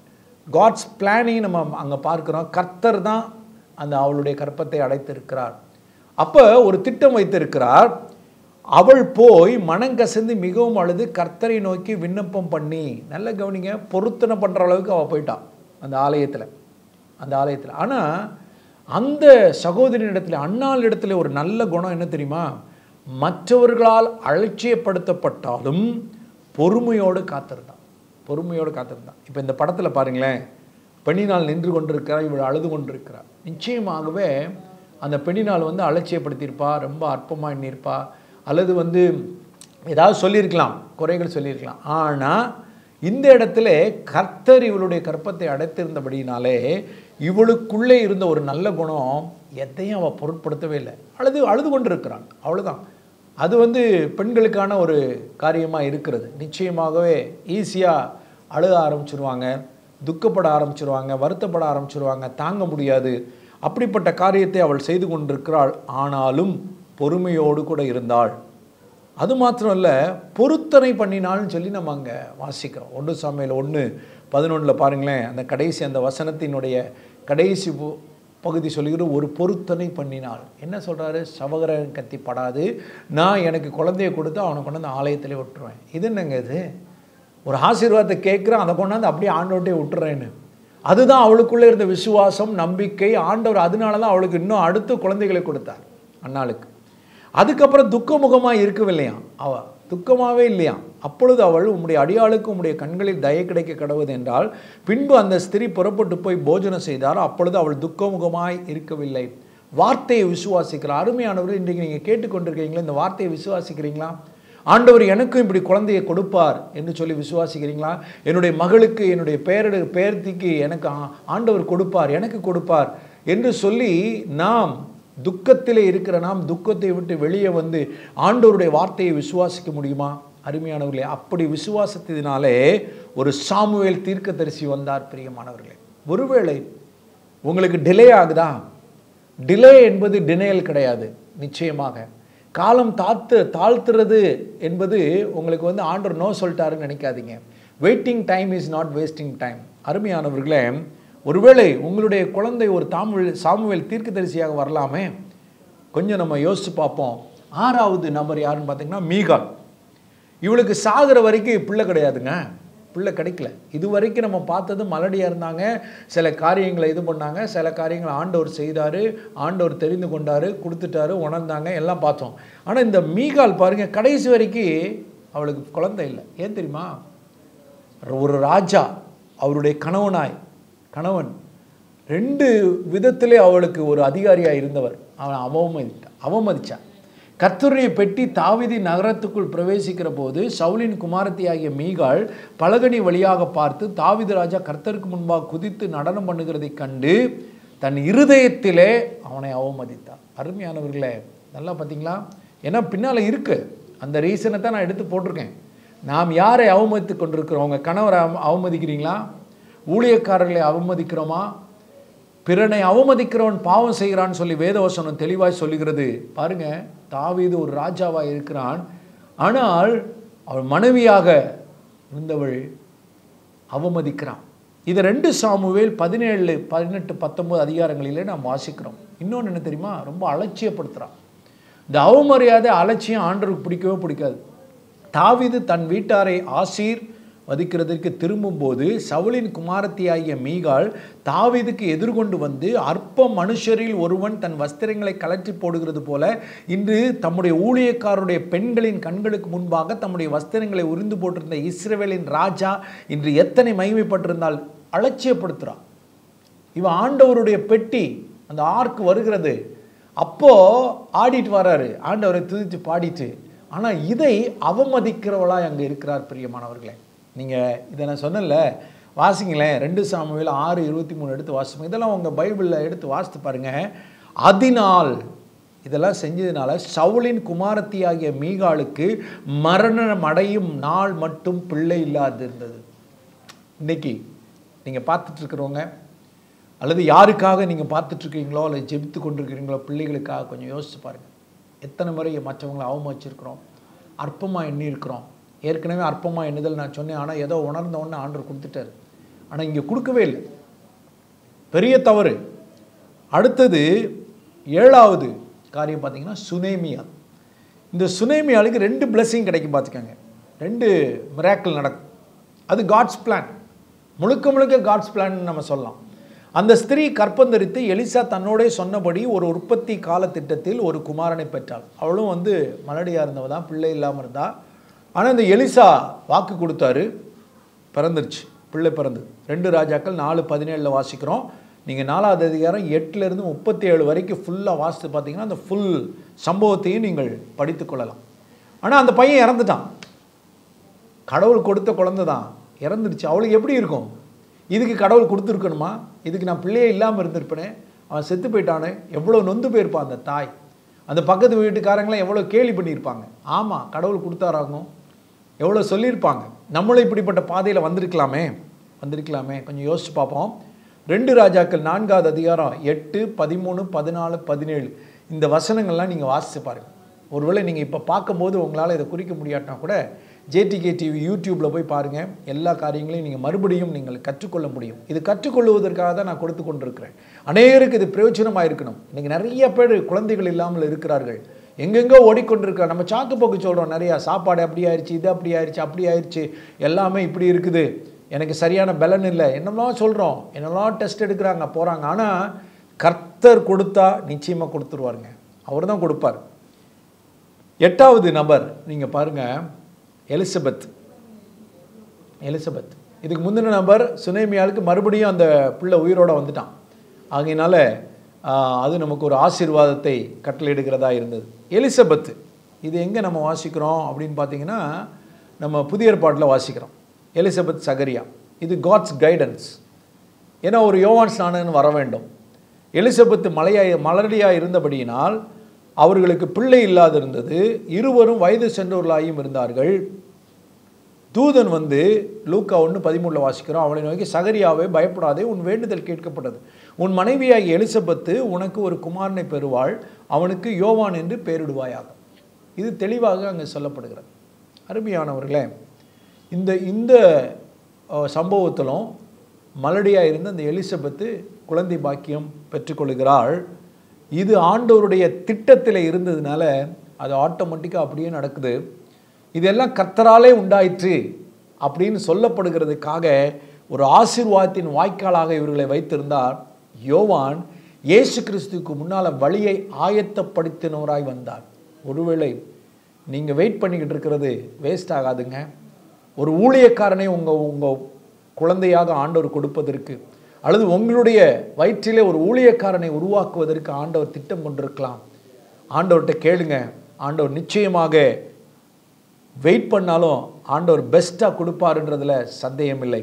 காட்ஸ் பிளானையும் நம்ம அங்கே பார்க்குறோம் கர்த்தர் தான் அந்த அவளுடைய கற்பத்தை அடைத்திருக்கிறார் அப்போ ஒரு திட்டம் வைத்திருக்கிறார் அவள் போய் மனங்கசந்து மிகவும் அழுது கர்த்தரை நோக்கி விண்ணப்பம் பண்ணி நல்ல கவனிங்க பொருத்தனை பண்ணுற அளவுக்கு அவள் போயிட்டான் அந்த ஆலயத்தில் அந்த ஆலயத்தில் ஆனால் அந்த சகோதரின் இடத்துல அண்ணாள் இடத்துல ஒரு நல்ல குணம் என்ன தெரியுமா மற்றவர்களால் அலட்சியப்படுத்தப்பட்டாலும் பொறுமையோடு காத்திருந்தான் பொறுமையோடு காத்திருந்தான் இப்போ இந்த படத்தில் பாருங்களேன் பெண்ணினால் நின்று கொண்டிருக்கிறார் இவள் அழுது கொண்டிருக்கிறார் நிச்சயமாகவே அந்த பெண்ணினால் வந்து அலட்சியப்படுத்தியிருப்பா ரொம்ப அற்பமாக எண்ணியிருப்பா அல்லது வந்து ஏதாவது சொல்லியிருக்கலாம் குறைகள் சொல்லியிருக்கலாம் ஆனால் இந்த இடத்துல கர்த்தர் இவளுடைய கற்பத்தை அடைத்திருந்தபடினாலே இவளுக்குள்ளே இருந்த ஒரு நல்ல குணம் எதையும் அவள் பொருட்படுத்தவே இல்லை அழுது அழுது கொண்டு இருக்கிறான் அவ்வளோதான் அது வந்து பெண்களுக்கான ஒரு காரியமாக இருக்கிறது நிச்சயமாகவே ஈஸியாக அழுக ஆரம்பிச்சிருவாங்க துக்கப்பட ஆரம்பிச்சிருவாங்க வருத்தப்பட ஆரம்பிச்சிருவாங்க தாங்க முடியாது அப்படிப்பட்ட காரியத்தை அவள் செய்து கொண்டிருக்கிறாள் ஆனாலும் பொறுமையோடு கூட இருந்தாள் அது மாத்திரம் இல்லை பொருத்தனை பண்ணினாள்னு சொல்லி நம்ம அங்கே வாசிக்கிறோம் ஒன்று சாமியில் ஒன்று பதினொன்றில் பாருங்களேன் அந்த கடைசி அந்த வசனத்தினுடைய கடைசி பு- பகுதி சொல்லுகிற ஒரு பொருத்தனை பண்ணினாள் என்ன சொல்கிறாரு சவகரன் கத்தி படாது நான் எனக்கு குழந்தைய கொடுத்து அவனை கொண்டு வந்து ஆலயத்திலே விட்டுருவேன் இது என்னங்க இது ஒரு ஆசீர்வாதத்தை கேட்குறேன் அதை கொண்டாந்து அப்படியே ஆண்டவர்கிட்டே விட்டுறேன்னு அதுதான் அவளுக்குள்ளே இருந்த விசுவாசம் நம்பிக்கை ஆண்டவர் அதனால தான் அவளுக்கு இன்னும் அடுத்து குழந்தைகளை கொடுத்தார் அன்னாளுக்கு அதுக்கப்புறம் துக்கமுகமாக இருக்கவில்லையாம் அவ துக்கமாகவே இல்லையாம் அப்பொழுது அவள் உம்முடைய அடியாளுக்கு உம்முடைய கண்களில் தயை கிடைக்க கடவுது என்றால் பின்பு அந்த ஸ்திரீ புறப்பட்டு போய் போஜனம் செய்தார் அப்பொழுது அவள் துக்கமுகமாய் இருக்கவில்லை வார்த்தையை விசுவாசிக்கிறார் அருமையானவர்கள் இன்றைக்கு நீங்கள் கேட்டுக்கொண்டிருக்கீங்களா இந்த வார்த்தையை விசுவாசிக்கிறீங்களா ஆண்டவர் எனக்கும் இப்படி குழந்தையை கொடுப்பார் என்று சொல்லி விசுவாசிக்கிறீங்களா என்னுடைய மகளுக்கு என்னுடைய பேரடு பேர்த்திக்கு எனக்கு ஆ- ஆண்டவர் கொடுப்பார் எனக்கு கொடுப்பார் என்று சொல்லி நாம் துக்கத்திலே இருக்கிற நாம் துக்கத்தை விட்டு வெளியே வந்து ஆண்டவருடைய வார்த்தையை விசுவாசிக்க முடியுமா அருமையானவர்களே அப்படி விசுவாசத்தினாலே ஒரு சாமுவேல் தீர்க்கதரிசி வந்தார் பிரியமானவர்களே ஒருவேளை உங்களுக்கு டிலே ஆகுதா டிலே என்பது டினையல் கிடையாது நிச்சயமாக காலம் தாத்து தாழ்த்துறது என்பது உங்களுக்கு வந்து ஆண்டவர் நோ சொல்லிட்டாருன்னு நினைக்காதீங்க waiting time is not wasting time அருமையானவர்களே ஒருவேளை உங்களுடைய குழந்தை ஒரு தாமுவேல் சாமுவேல் தீர்க்கதரிசியாக வரலாமே கொஞ்சம் நம்ம யோசிச்சு பார்ப்போம் ஆறாவது நபர் யாருன்னு பார்த்தீங்கன்னா மீகால் இவளுக்கு சாகிற வரைக்கும் பிள்ளை கிடையாதுங்க பிள்ளை கிடைக்கல இது வரைக்கும் நம்ம பார்த்தது மலடியாக இருந்தாங்க சில காரியங்களை இது பண்ணாங்க சில காரியங்களை ஆண்டவர் செய்தார் ஆண்டவர் தெரிந்து கொண்டார் கொடுத்துட்டாரு உணர்ந்தாங்க எல்லாம் பார்த்தோம் ஆனால் இந்த மீகால் பாருங்க கடைசி வரைக்கும் அவளுக்கு குழந்தை இல்லை ஏன் தெரியுமா ஒரு ராஜா அவருடைய கணவனாய் கணவன் ரெண்டு விதத்திலே அவளுக்கு ஒரு அதிகாரியாக இருந்தவர் அவன் அவமதித்தான் அவமதிச்சான் கர்த்தருடைய பெட்டி தாவீதி நகரத்துக்குள் பிரவேசிக்கிற போது சவுலின் குமாரத்தியாகிய மீகாள் பலகனி வழியாக பார்த்து தாவீது ராஜா கர்த்தருக்கு முன்பாக குதித்து நடனம் பண்ணுகிறதைக் கண்டு தன் இருதயத்திலே அவனை அவமதித்தார் அருமையானவர்களே நல்லா பார்த்தீங்களா ஏன்னா பின்னால் இருக்கு அந்த ரீசனை தான் நான் எடுத்து போட்டிருக்கேன் நாம் யாரை அவமதித்து கொண்டிருக்கிறோம் உங்கள் கணவரை அவ- அவமதிக்கிறீங்களா ஊழியக்காரர்களை அவமதிக்கிறோமா பிறனை அவமதிக்கிறவன் பாவம் செய்கிறான்னு சொல்லி வேதவசனம் தெளிவாய் சொல்லுகிறது பாருங்க தாவீது ஒரு ராஜாவாக இருக்கிறான் ஆனால் அவள் மனைவியாக இருந்தவள் அவமதிக்கிறான் இது ரெண்டு சாமுவேல் பதினேழு பதினெட்டு பத்தொன்பது அதிகாரங்களிலே நாம் வாசிக்கிறோம் இன்னொன்று என்ன தெரியுமா ரொம்ப அலட்சியப்படுத்துகிறான் இந்த அவமரியாதை அலட்சியம் ஆண்டவருக்கு பிடிக்கவே பிடிக்காது தாவீது தன் வீட்டாரை ஆசீர் வதிக்கிறதற்கு திரும்பும்போது சவுலின் குமாரத்தியாகிய மீகாள் தாவீதுக்கு எதிர்கொண்டு வந்து அற்ப மனுஷரில் ஒருவன் தன் வஸ்திரங்களை கலற்றி போடுகிறது போல இன்று தம்முடைய ஊழியக்காரருடைய பெண்களின் கண்களுக்கு முன்பாக தம்முடைய வஸ்திரங்களை உரிந்து போட்டிருந்த இஸ்ரவேலின் ராஜா இன்று எத்தனை மகிமைப்பட்டிருந்தால் அலட்சியப்படுத்துகிறான் இவன் ஆண்டவருடைய பெட்டி அந்த ஆர்க் வருகிறது அப்போ ஆடிட்டு வராரு ஆண்டவரை துதித்து பாடிட்டு ஆனால் இதை அவமதிக்கிறவளா அங்கே இருக்கிறார் பிரியமானவர்களே நீங்கள் இதை நான் சொன்னேன்ல வாசிங்களேன் ரெண்டு சாமுவேல் ஆறு இருபத்தி மூணு எடுத்து வாசிப்போம் இதெல்லாம் உங்கள் பைபிளில் எடுத்து வாசித்து பாருங்க அதனால் இதெல்லாம் செஞ்சதுனால சவுலின் குமாரத்தியாகிய மீகாளுக்கு மரணம் அடையும் நாள் மட்டும் பிள்ளை இல்லாது இருந்தது இன்னைக்கு நீங்கள் பார்த்துட்டு இருக்கிறவங்க அல்லது யாருக்காக நீங்கள் பார்த்துட்டு இருக்கீங்களோ அல்லது ஜெபித்து கொண்டிருக்கிறீங்களோ பிள்ளைகளுக்காக கொஞ்சம் யோசிச்சு பாருங்கள் எத்தனை முறை மற்றவங்களை அவமதிச்சிருக்கிறோம் அற்பமாக எண்ணி இருக்கிறோம் ஏற்கனவே அற்பமாக எண்ணுதல் நான் சொன்னேன் ஆனால் ஏதோ உணர்ந்த உடனே ஆண்டவர் கொடுத்துட்டாரு ஆனால் இங்கே கொடுக்கவே இல்லை பெரிய தவறு அடுத்தது ஏழாவது காரியம் பார்த்தீங்கன்னா சுனேமியா இந்த சுனேமியாளுக்கு ரெண்டு blessing கிடைக்கும் பார்த்துக்கோங்க ரெண்டு மிராக்கிள் நடக்கும் அது காட்ஸ் பிளான் முழுக்க முழுக்க காட்ஸ் பிளான் நம்ம சொல்லலாம் அந்த ஸ்திரீ கற்பந்தரித்து எலிசா தன்னோடே சொன்னபடி ஒரு உற்பத்தி கால திட்டத்தில் ஒரு குமாரனை பெற்றாள் அவளும் வந்து மலடியாக இருந்தவ தான் பிள்ளை இல்லாமல் இருந்தா ஆனால் இந்த எலிசா வாக்கு கொடுத்தாரு பிறந்துருச்சு பிள்ளை பிறந்தது ரெண்டு ராஜாக்கள் நாலு பதினேழில் வாசிக்கிறோம் நீங்கள் நாலாவது அதிகாரம் எட்டுலேருந்து முப்பத்தி ஏழு வரைக்கும் ஃபுல்லாக வாசித்து பார்த்தீங்கன்னா அந்த ஃபுல் சம்பவத்தையும் நீங்கள் படித்துக் கொள்ளலாம் ஆனால் அந்த பையன் இறந்துட்டான் கடவுள் கொடுத்த குழந்தை தான் இறந்துடுச்சு அவளுக்கு எப்படி இருக்கும் இதுக்கு கடவுள் கொடுத்துருக்கணுமா இதுக்கு நான் பிள்ளையே இல்லாமல் இருந்திருப்பேனே அவன் செத்து போயிட்டானே எவ்வளோ நொந்து போயிருப்பான் அந்த தாய் அந்த பக்கத்து வீட்டுக்காரங்களாம் எவ்வளோ கேலி பண்ணியிருப்பாங்க ஆமாம் கடவுள் கொடுத்தாராகும் எவ்வளோ சொல்லியிருப்பாங்க நம்மளும் இப்படிப்பட்ட பாதையில் வந்திருக்கலாமே வந்திருக்கலாமே கொஞ்சம் யோசிச்சு பார்ப்போம் ரெண்டு ராஜாக்கள் நான்காவது அதிகாரம் எட்டு பதிமூணு பதினாலு பதினேழு இந்த வசனங்கள்லாம் நீங்கள் வாசிச்சு பாருங்கள் ஒருவேளை நீங்கள் இப்போ பார்க்கும்போது உங்களால் இதை குறிக்க முடியாட்டினா கூட ஜேடிகே டிவி யூடியூப்பில் போய் பாருங்கள் எல்லா காரியங்களையும் நீங்கள் மறுபடியும் நீங்கள் கற்றுக்கொள்ள முடியும் இது கற்றுக்கொள்வதற்காக தான் நான் கொடுத்து கொண்டிருக்கிறேன் அநேகருக்கு இது பிரயோஜனமாக இருக்கணும் இன்றைக்கி நிறைய பேர் குழந்தைகள் இல்லாமல் இருக்கிறார்கள் எங்கெங்கோ ஓடிக்கொண்டிருக்கா நம்ம சாக்கு போக்கு சொல்கிறோம் நிறையா சாப்பாடு அப்படி ஆயிடுச்சு இது அப்படி ஆயிடுச்சு அப்படி ஆயிடுச்சு எல்லாமே இப்படி இருக்குது எனக்கு சரியான பலன் இல்லை என்னெல்லாம் சொல்கிறோம் என்னெல்லாம் டெஸ்ட் எடுக்கிறாங்க போகிறாங்க ஆனால் கர்த்தர் கொடுத்தா நிச்சயமாக கொடுத்துருவாருங்க அவர் தான் கொடுப்பார் எட்டாவது நபர் நீங்கள் பாருங்கள் எலிசபெத் எலிசபெத் இதுக்கு முந்தின நபர் சுனேமியாளுக்கு மறுபடியும் அந்த பிள்ளை உயிரோட வந்துட்டான் ஆகையினால ஆஹ், அது நமக்கு ஒரு ஆசீர்வாதத்தை கட்டளையிடுகிறதா இருந்தது எலிசபெத் இது எங்கே நம்ம வாசிக்கிறோம் அப்படின்னு பார்த்தீங்கன்னா நம்ம புதிய ஏற்பாட்டில் வாசிக்கிறோம் எலிசபெத் சகரியா இது காட்ஸ் கைடன்ஸ் ஏன்னா ஒரு யோவான் ஸ்நானன் வர வேண்டும் எலிசபெத் மலையாய் மலடியாக இருந்தபடியினால் அவர்களுக்கு பிள்ளை இல்லாதிருந்தது இருவரும் வயது சென்றவர்களாயும் இருந்தார்கள் தூதன் வந்து லூக்கா ஒன்று பதிமூணில் வாசிக்கிறோம் அவளை நோக்கி சகரியாவே பயப்படாதே உன் வேண்டுதல் கேட்கப்பட்டது உன் மனைவியாகிய எலிசபெத்து உனக்கு ஒரு குமாரனை பெறுவாள் அவனுக்கு யோவான் என்று பெயரிடுவாயாக இது தெளிவாக அங்கே சொல்லப்படுகிறது அருமையானவர்களே இந்த இந்த அஹ், சம்பவத்திலும் மலடியாக இருந்த அந்த எலிசபெத்து குழந்தை பாக்கியம் பெற்றுக்கொள்கிறாள் இது ஆண்டவருடைய திட்டத்தில் இருந்ததுனால அது ஆட்டோமேட்டிக்காக அப்படியே நடக்குது இதெல்லாம் கர்த்தராலே உண்டாயிற்று அப்படின்னு சொல்லப்படுகிறதுக்காக ஒரு ஆசீர்வாதத்தின் வாய்க்காலாக இவர்களை வைத்திருந்தார் யோவான் இயேசு கிறிஸ்துவுக்கு முன்னால் வழியை ஆயத்தப்படுத்தினவராய் வந்தார் ஒருவேளை நீங்கள் வெயிட் பண்ணிக்கிட்டு இருக்கிறது வேஸ்ட் ஆகாதுங்க ஒரு ஊழியக்காரனை உங்கள் உங்கள் குழந்தையாக ஆண்டவர் கொடுப்பதற்கு அல்லது உங்களுடைய வயிற்றிலே ஒரு ஊழியக்காரனை உருவாக்குவதற்கு ஆண்டவர் திட்டம் கொண்டிருக்கலாம் ஆண்டவர்கிட்ட கேளுங்க ஆண்டவர் நிச்சயமாக வெயிட் பண்ணாலும் ஆண்டவர் பெஸ்ட்டாக கொடுப்பாருன்றதுல சந்தேகம் இல்லை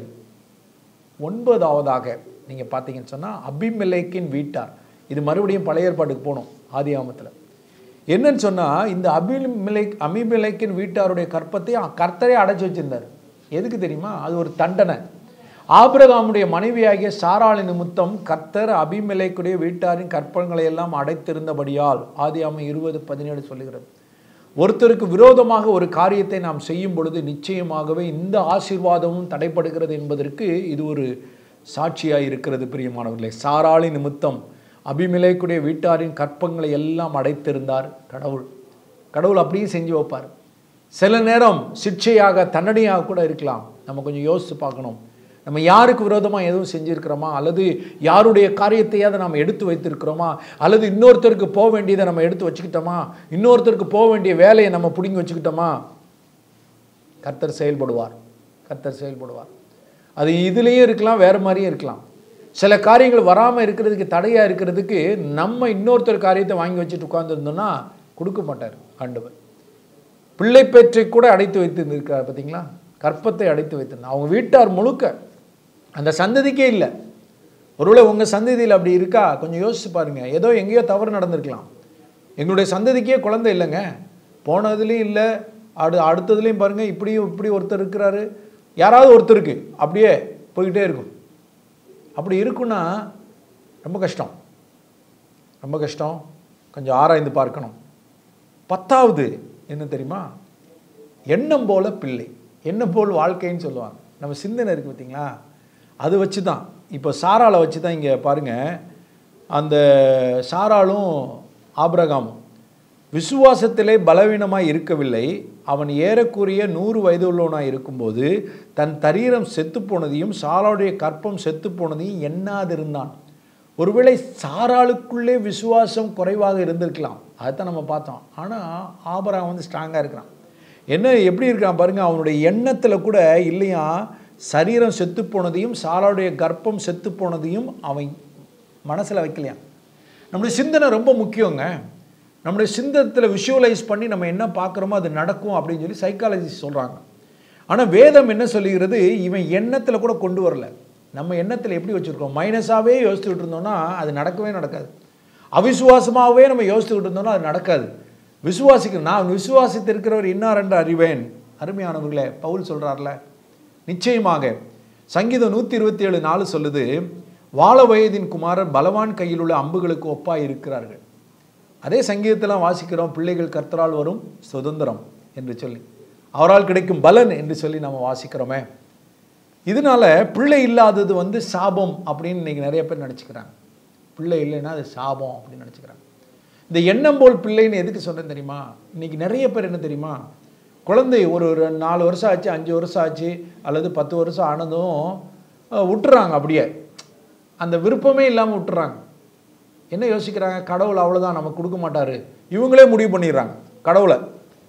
ஒன்பதாவதாக நீங்கள் பார்த்தீங்கன்னு சொன்னால் அபிமெலேக்கின் வீட்டார் இது மறுபடியும் பழைய ஏற்பாட்டுக்கு போகணும் ஆதி ஆமத்தில் என்னன்னு சொன்னால் இந்த அபிமெலேக் அபிமெலேக்கின் வீட்டாருடைய கற்பத்தை கர்த்தரே அடைச்சி வச்சிருந்தார் எதுக்கு தெரியுமா அது ஒரு தண்டனை ஆபிரகாமுடைய மனைவியாகிய சாராளி நிமித்தம் கர்த்தர் அபிமெலேக்குடைய வீட்டாரின் கற்பங்களை எல்லாம் அடைத்திருந்தபடியால் ஆதியாம இருபது பதினேழு சொல்லுகிறது ஒருத்தருக்கு விரோதமாக ஒரு காரியத்தை நாம் செய்யும் பொழுது நிச்சயமாகவே இந்த ஆசீர்வாதமும் தடைப்படுகிறது என்பதற்கு இது ஒரு சாட்சியாக இருக்கிறது பிரியமானவர்களே சாராளி நிமித்தம் அபிமிலேக்குடைய வீட்டாரின் கற்பங்களை எல்லாம் அடைத்திருந்தார் கடவுள் கடவுள் அப்படியே செஞ்சு வைப்பார் சில நேரம் சிக்ஷையாக தண்டனையாக கூட இருக்கலாம் நம்ம கொஞ்சம் யோசித்து பார்க்கணும் நம்ம யாருக்கு விரோதமாக எதுவும் செஞ்சுருக்கிறோமா அல்லது யாருடைய காரியத்தையாவது நாம் எடுத்து வைத்திருக்கிறோமா அல்லது இன்னொருத்தருக்கு போக வேண்டியதை நம்ம எடுத்து வச்சுக்கிட்டோமா இன்னொருத்தருக்கு போக வேண்டிய வேலையை நம்ம பிடுங்கி வச்சுக்கிட்டோமா கர்த்தர் செயல்படுவார் கர்த்தர் செயல்படுவார் அது இதுலேயும் இருக்கலாம் வேறு மாதிரியும் இருக்கலாம் சில காரியங்கள் வராமல் இருக்கிறதுக்கு தடையாக இருக்கிறதுக்கு நம்ம இன்னொருத்தர் காரியத்தை வாங்கி வச்சுட்டு உட்காந்துருந்தோம்னா கொடுக்க மாட்டார் ஆண்டவர் பிள்ளை பேற்றை கூட அடைத்து வைத்திருந்திருக்கார் பார்த்தீங்களா கற்பத்தை அடைத்து வைத்திருந்தார் அவங்க வீட்டார் முழுக்க அந்த சந்ததிக்கே இல்லை ஒருவேளை உங்கள் சந்ததியில் அப்படி இருக்கா கொஞ்சம் யோசிச்சு பாருங்க ஏதோ எங்கேயோ தவறு நடந்திருக்கலாம் எங்களுடைய சந்ததிக்கே குழந்தை இல்லைங்க போனதுலேயும் இல்லை அடு அடுத்ததுலேயும் பாருங்கள் இப்படியும் இப்படி ஒருத்தர் இருக்கிறாரு யாராவது ஒருத்தருக்கு அப்படியே போய்கிட்டே இருக்கும் அப்படி இருக்குன்னா ரொம்ப கஷ்டம் ரொம்ப கஷ்டம் கொஞ்சம் ஆராய்ந்து பார்க்கணும் பத்தாவது என்ன தெரியுமா எண்ணம் போல பிள்ளை எண்ணம் போல் வாழ்க்கைன்னு சொல்லுவாங்க நம்ம சிந்தனை இருக்குது பார்த்தீங்களா அது வச்சு தான் இப்போ சாராளை வச்சு தான் இங்கே பாருங்கள் அந்த சாராளும் ஆபிரகாமும் விசுவாசத்திலே பலவீனமாய் இருக்கவில்லை அவன் ஏறக்குறைய நூறு வயதுள்ளவனாய் இருக்கும்போது தன் தரீரம் செத்துப்போனதையும் சாராளுடைய கற்பம் செத்துப்போனதையும் எண்ணாதிருந்தான் ஒருவேளை சாராளுக்குள்ளே விசுவாசம் குறைவாக இருந்திருக்கலாம் அதைத்தான் நம்ம பார்த்தோம் ஆனால் ஆபரகம் வந்து ஸ்ட்ராங்காக இருக்கிறான் என்ன எப்படி இருக்கான் பாருங்க அவனுடைய எண்ணத்தில் கூட இல்லையா சரீரம் செத்து போனதையும் சாராளுடைய கர்ப்பம் செத்து போனதையும் அவன் மனசில் வைக்கலையாம் நம்முடைய சிந்தனை ரொம்ப முக்கியங்க நம்முடைய சிந்தத்தில் விஷுவலைஸ் பண்ணி நம்ம என்ன பார்க்குறோமோ அது நடக்கும் அப்படின்னு சொல்லி சைக்காலஜிஸ்ட் சொல்கிறாங்க ஆனால் வேதம் என்ன சொல்லுகிறது இவன் எண்ணத்தில் கூட கொண்டு வரல நம்ம எண்ணத்தில் எப்படி வச்சுருக்கோம் மைனஸாகவே யோசிச்சுட்டு இருந்தோம்னா அது நடக்கவே நடக்காது அவிசுவாசமாகவே நம்ம யோசிச்சுக்கிட்டு இருந்தோம்னா அது நடக்காது விசுவாசிக்க நான் விசுவாசித்திருக்கிறவர் இன்னார் என்று அறிவேன் அருமையானவர்களே பவுல் சொல்கிறார்ல நிச்சயமாக சங்கீதம் நூற்றி இருபத்தி ஏழு நாலு சொல்லுது வாழ வயதின் குமாரர் பலவான் கையில் உள்ள அம்புகளுக்கு ஒப்பாய் இருக்கிறார்கள் அதே சங்கீதத்தெல்லாம் வாசிக்கிறோம் பிள்ளைகள் கர்த்தரால் வரும் சுதந்திரம் என்று சொல்லி அவரால் கிடைக்கும் பலன் என்று சொல்லி நம்ம வாசிக்கிறோமே இதனால பிள்ளை இல்லாதது வந்து சாபம் அப்படின்னு இன்னைக்கு நிறைய பேர் நினச்சிக்கிறாங்க பிள்ளை இல்லைன்னா அது சாபம் அப்படின்னு நினச்சிக்கிறாங்க இந்த எண்ணம் போல் பிள்ளைன்னு எதுக்கு சொன்னேன் தெரியுமா இன்னைக்கு நிறைய பேர் என்ன தெரியுமா குழந்தை ஒரு ஒரு நாலு வருஷம் ஆச்சு அஞ்சு வருஷம் ஆச்சு அல்லது பத்து வருஷம் ஆனதும் அஹ், விட்டுறாங்க அப்படியே அந்த விருப்பமே இல்லாமல் விட்டுறாங்க என்ன யோசிக்கிறாங்க கடவுள் அவ்வளோதான் நமக்கு கொடுக்க மாட்டாரு இவங்களே முடிவு பண்ணிடுறாங்க கடவுளை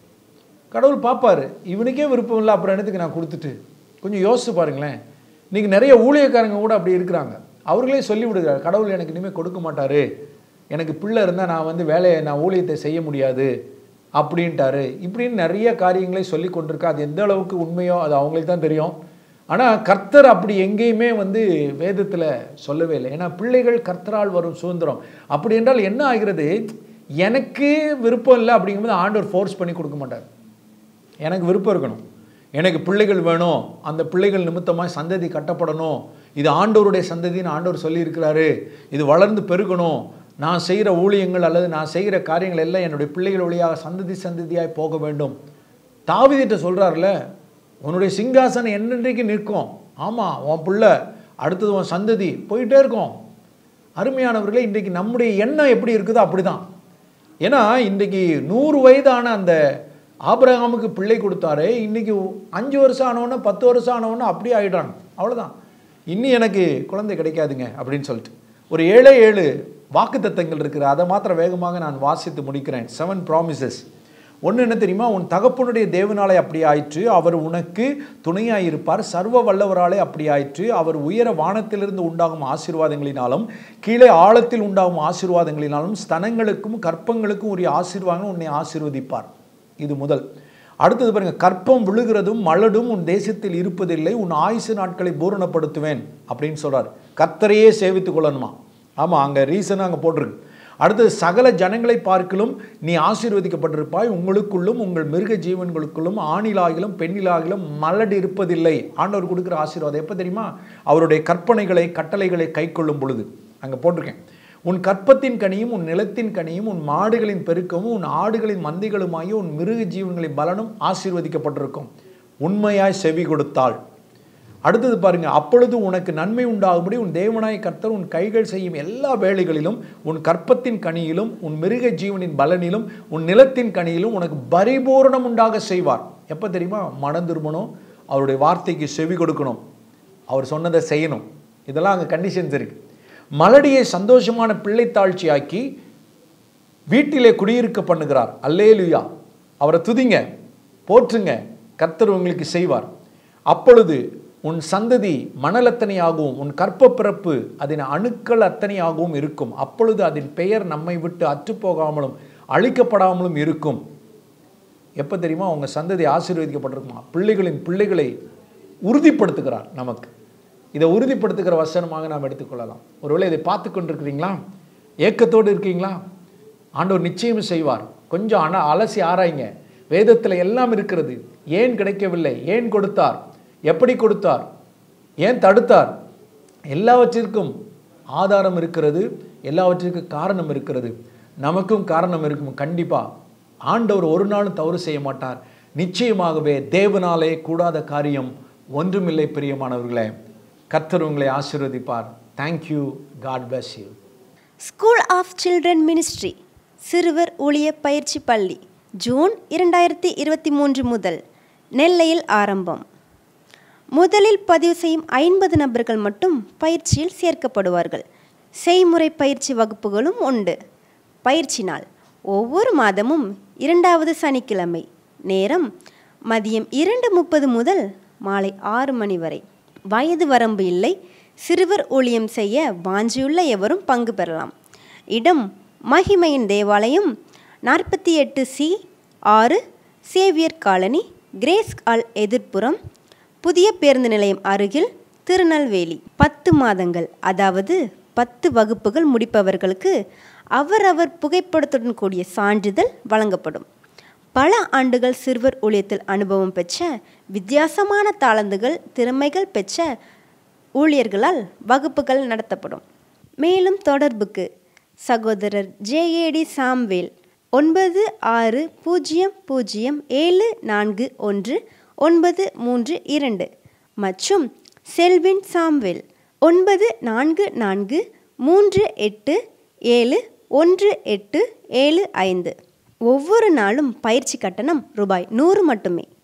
கடவுள் பார்ப்பாரு இவனுக்கே விருப்பம் இல்லை அப்புறம் என்னத்துக்கு நான் கொடுத்துட்டு கொஞ்சம் யோசிச்சு பாருங்களேன் இன்னைக்கு நிறைய ஊழியக்காரங்க கூட அப்படி இருக்கிறாங்க அவர்களே சொல்லி விடுகிறார் கடவுள் எனக்கு இனிமேல் கொடுக்க மாட்டாரு எனக்கு பிள்ளை இருந்தால் நான் வந்து வேலையை நான் ஊழியத்தை செய்ய முடியாது அப்படின்ட்டாரு இப்படின்னு நிறைய காரியங்களை சொல்லி கொண்டிருக்கா அது எந்த அளவுக்கு உண்மையோ அது அவங்களுக்கு தான் தெரியும் ஆனால் கர்த்தர் அப்படி எங்கேயுமே வந்து வேதத்தில் சொல்லவே இல்லை ஏன்னா பிள்ளைகள் கர்த்தரால் வரும் சுதந்திரம் அப்படி என்றால் என்ன ஆகிறது எனக்கு விருப்பம் இல்லை அப்படிங்கும்போது ஆண்டவர் ஃபோர்ஸ் பண்ணி கொடுக்க மாட்டார் எனக்கு விருப்பம் இருக்கணும் எனக்கு பிள்ளைகள் வேணும் அந்த பிள்ளைகள் நிமித்தமாக சந்ததி கட்டப்படணும் இது ஆண்டவருடைய சந்ததின்னு ஆண்டவர் சொல்லியிருக்கிறாரு இது வளர்ந்து பெருகணும் நான் செய்கிற ஊழியங்கள் அல்லது நான் செய்கிற காரியங்கள் எல்லாம் என்னுடைய பிள்ளைகள் வழியாக சந்ததி சந்ததியாய் போக வேண்டும் தாவிதிட்ட சொல்கிறார்ல உன்னுடைய சிங்காசனம் என்னன்றைக்கு நிற்கும் ஆமாம் உன் பிள்ளை அடுத்தது உன் சந்ததி போயிட்டே இருக்கும் அருமையானவர்களே இன்றைக்கு நம்முடைய எண்ணம் எப்படி இருக்குதோ அப்படிதான் ஏன்னா இன்றைக்கு நூறு வயதான அந்த ஆபிரகாமுக்கு பிள்ளை கொடுத்தாரு இன்னைக்கு அஞ்சு வருஷம் ஆனவொன்னே பத்து வருஷம் ஆனவொன்னே அப்படியே ஆகிட்டான் அவ்வளோதான் இன்னும் எனக்கு குழந்தை கிடைக்காதுங்க அப்படின்னு சொல்லிட்டு ஒரு ஏழே ஏழு வாக்குத்தத்தங்கள் இருக்குது அதை மாத்திரம் வேகமாக நான் வாசித்து முடிக்கிறேன் செவன் ப்ராமிசஸ் ஒன்று என்ன தெரியுமா உன் தகப்பனுடைய தேவனாலே அப்படி ஆயிற்று அவர் உனக்கு துணையாய் இருப்பார் சர்வ வல்லவராலே அப்படி ஆயிற்று அவர் உயர வானத்திலிருந்து உண்டாகும் ஆசீர்வாதங்களினாலும் கீழே ஆழத்தில் உண்டாகும் ஆசீர்வாதங்களினாலும் ஸ்தனங்களுக்கும் கற்பங்களுக்கும் உரிய ஆசீர்வாதங்களும் உன்னை ஆசீர்வதிப்பார் இது முதல் அடுத்தது பாருங்க கற்பம் விழுகிறதும் மலடும் உன் தேசத்தில் இருப்பதில்லை உன் ஆயுசு நாட்களை பூரணப்படுத்துவேன் அப்படின்னு சொல்றார் கர்த்தரையே சேவித்துக் கொள்ளணுமா ஆமாம் அங்கே ரீசன் அங்கே போட்டிருக்கு அடுத்தது சகல ஜனங்களை பார்க்கலும் நீ ஆசீர்வதிக்கப்பட்டிருப்பாய் உங்களுக்குள்ளும் உங்கள் மிருக ஜீவன்களுக்குள்ளும் ஆணிலாகிலும் பெண்ணிலாகிலும் மலடு இருப்பதில்லை ஆண்டவர் கொடுக்குற ஆசீர்வாதம் எப்போ தெரியுமா அவருடைய கற்பனைகளை கட்டளைகளை கை கொள்ளும் பொழுது அங்கே போட்டிருக்கேன் உன் கற்பத்தின் கனியும் உன் நிலத்தின் கனியும் உன் மாடுகளின் பெருக்கமும் உன் ஆடுகளின் மந்தைகளுமாகி உன் மிருக ஜீவன்களின் பலனும் ஆசீர்வதிக்கப்பட்டிருக்கும் உண்மையாய் செவி கொடுத்தாள் அடுத்தது பாருங்க அப்பொழுது உனக்கு நன்மை உண்டாகும்படி உன் தேவனாய கர்த்தர் உன் கைகள் செய்யும் எல்லா வேலைகளிலும் உன் கற்பத்தின் கனியிலும் உன் மிருக ஜீவனின் பலனிலும் உன் நிலத்தின் கனியிலும் உனக்கு பரிபூரணம் உண்டாக செய்வார் எப்போ தெரியுமா மனம் திரும்பணும் அவருடைய வார்த்தைக்கு செவி கொடுக்கணும் அவர் சொன்னதை செய்யணும் இதெல்லாம் அங்கே கண்டிஷன்ஸ் இருக்கு மலடியை சந்தோஷமான பிள்ளைத்தாழ்ச்சியாக்கி வீட்டிலே குடியிருக்க பண்ணுகிறார் அல்லேலுயா அவரை துதிங்க போற்றுங்க கர்த்தர் உங்களுக்கு செய்வார் அப்பொழுது உன் சந்ததி மணல் அத்தனையாகவும் உன் கற்ப பிறப்பு அதன் அணுக்கள் அத்தனையாகவும் இருக்கும் அப்பொழுது அதன் பெயர் நம்மை விட்டு அற்றுப்போகாமலும் அழிக்கப்படாமலும் இருக்கும் எப்போ தெரியுமா உங்க சந்ததி ஆசீர்வதிக்கப்பட்டிருக்குமா பிள்ளைகளின் பிள்ளைகளை உறுதிப்படுத்துகிறார் நமக்கு இதை உறுதிப்படுத்துகிற வசனமாக நாம் எடுத்துக்கொள்ளலாம் ஒருவேளை இதை பார்த்து கொண்டிருக்கிறீங்களா ஏக்கத்தோடு இருக்கீங்களா ஆண்டவர் நிச்சயம் செய்வார் கொஞ்சம் ஆனால் அலசி ஆராய்ங்க வேதத்தில் எல்லாம் இருக்கிறது ஏன் கிடைக்கவில்லை ஏன் கொடுத்தார் எப்படி கொடுத்தார் ஏன் தடுத்தார் எல்லாவற்றிற்கும் ஆதாரம் இருக்கிறது எல்லாவற்றிற்கும் காரணம் இருக்கிறது நமக்கும் காரணம் இருக்கும் கண்டிப்பா ஆண்டவர் ஒரு நாளும் தவறு செய்ய மாட்டார் நிச்சயமாகவே தேவனாலே கூடாத காரியம் ஒன்றுமில்லை பிரியமானவர்களே கர்த்தர் உங்களை ஆசீர்வதிப்பார் thank you God bless you school of children ministry சிறுவர் ஊழிய பயிற்சி பள்ளி ஜூன் இரண்டாயிரத்தி இருபத்தி மூன்று முதல் நெல்லையில் ஆரம்பம் முதலில் பதிவு செய்யும் ஐம்பது நபர்கள் மட்டும் பயிற்சியில் சேர்க்கப்படுவார்கள் செய்முறை பயிற்சி வகுப்புகளும் உண்டு பயிற்சி நாள் ஒவ்வொரு மாதமும் இரண்டாவது சனிக்கிழமை நேரம் மதியம் இரண்டு முப்பது முதல் மாலை ஆறு மணி வரை வயது வரம்பு இல்லை சிறுவர் ஊழியம் செய்ய வாஞ்சியுள்ள எவரும் பங்கு பெறலாம் இடம் மகிமையின் தேவாலயம் நாற்பத்தி எட்டு சி ஆறு சேவியர் காலனி கிரேஸ் ஆல் எதிர்ப்புறம் புதிய பேருந்து நிலையம் அருகில் திருநெல்வேலி பத்து மாதங்கள் அதாவது பத்து வகுப்புகள் முடிப்பவர்களுக்கு அவரவர் புகைப்படத்துடன் கூடிய சான்றிதழ் வழங்கப்படும் பல ஆண்டுகள் சிறுவர் ஊழியத்தில் அனுபவம் பெற்ற வித்தியாசமான தாளந்துகள் திறமைகள் பெற்ற ஊழியர்களால் வகுப்புகள் நடத்தப்படும் மேலும் தொடர்புக்கு சகோதரர் ஜேஏடி சாம்வேல் ஒன்பது ஆறு பூஜ்ஜியம் பூஜ்ஜியம் ஏழு நான்கு ஒன்று ஒன்பது மூன்று இரண்டு மற்றும் செல்வின் சாம்வேல் ஒன்பது நான்கு நான்கு மூன்று எட்டு ஏழு ஒன்று எட்டு ஏழு ஐந்து ஒவ்வொரு நாளும் பயிற்சி கட்டணம் ரூபாய் நூறு மட்டுமே